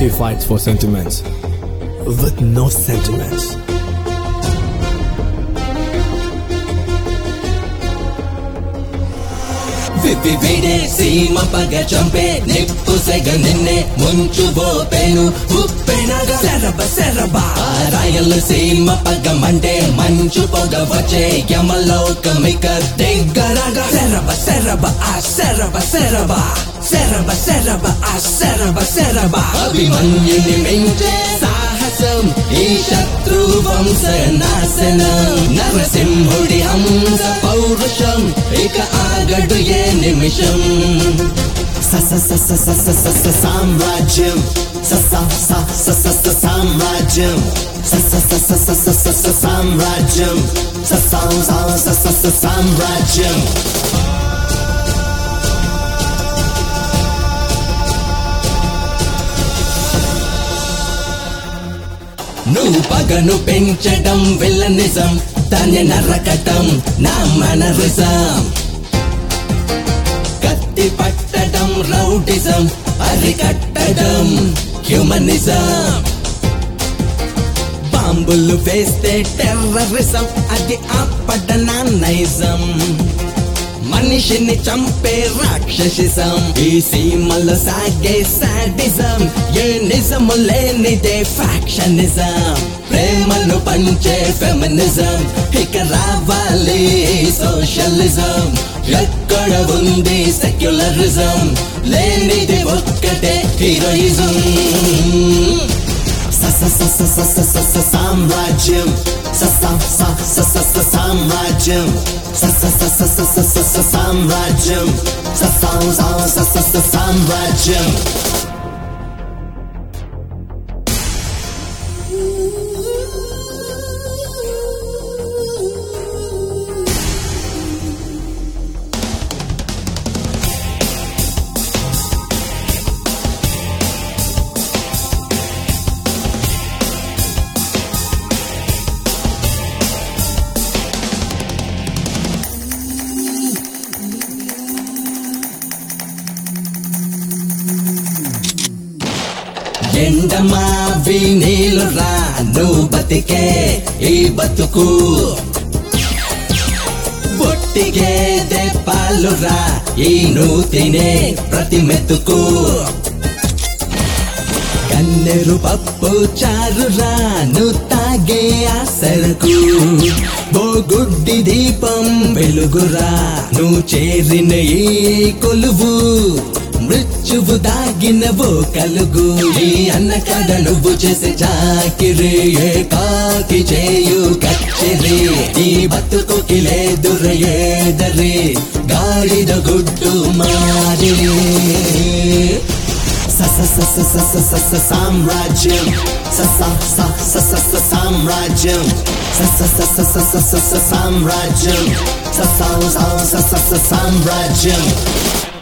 He fights for sentiments with no sentiments. విప్పి విడే సీమ పగ చంపే నిప్పు సెగ నిన్నే ముంచు బోపెను ఉప్పెనగా సెరబ సెరబ ఆ రాయల సీమ పగ మంటే మంచు పొగ వచ్చే యమలోకమిక దగ్గరగా సెరబ సెరబ ఆ సెరబ సెరబ సెరబ సెరబ ఆ సెరబ సెరబ అభిమన్యుని మించే సాహసం ఈ శత్రు వంశ నాశనం నరసింహుడి హంస పౌరుషం ఇక ఆగడు ఏ నిమిషం స స స స స స స స సామ్రాజ్యం స స స స స స సామ్రాజ్యం స స స స స స స స సామ్రాజ్యం స స స స స స సామ్రాజ్యం నువ్వు పగను పెంచడం విల్లనిజం దాన్ని నరకటం నా మనరిజం కత్తి పట్టడం రౌడిజం అరికట్టడం హ్యూమనిజం బాంబులు వేస్తే టెర్రరిజం అది ఆపడ నైజం మనిషిని చంపే రాక్షసిజం ఈ సీమలో సాగే సాడిజం ఏ నిజము లేనిదే ఫ్యాక్షనిజం ప్రేమను పంచే ఫెమినిజం ఇక రావాలి సోషలిజం ఎక్కడ ఉంది సెక్యులరిజం లేనిది ఒక్కటే హీరోయిజం స స స స స స స స సామ్రాజ్యం స స స స స స సామ్రాజ్యం స స స స స స స స సామ్రాజ్యం స స స స స స సామ్రాజ్యం ఎండమావి నీళ్ళు రా నువ్వు బతికే ఈ బతుకు బొట్టిగేదే పాలు రా ఈ నువ్వు తినే ప్రతి మెతుకు కన్నెరు పప్పు చారురా నువ్వు తాగే ఆ సరకు ఓ గుడ్డి దీపం వెలుగురా నువ్వు చేరిన ఈ కొలువు మృత్యువు దాగిన ఓ కలుగు ఈ అన్న కడ నువ్వు చేసే చాకిరి ఏ కాకి చేయు కచ్చిరి ఈ బతుకుకి లేదుర ఏదరి గాడిద గుడ్డు మారి స స స స స స స స సామ్రాజ్యం స స స స స స సామ్రాజ్యం స స స స స స స స సామ్రాజ్యం స స స స స స సామ్రాజ్యం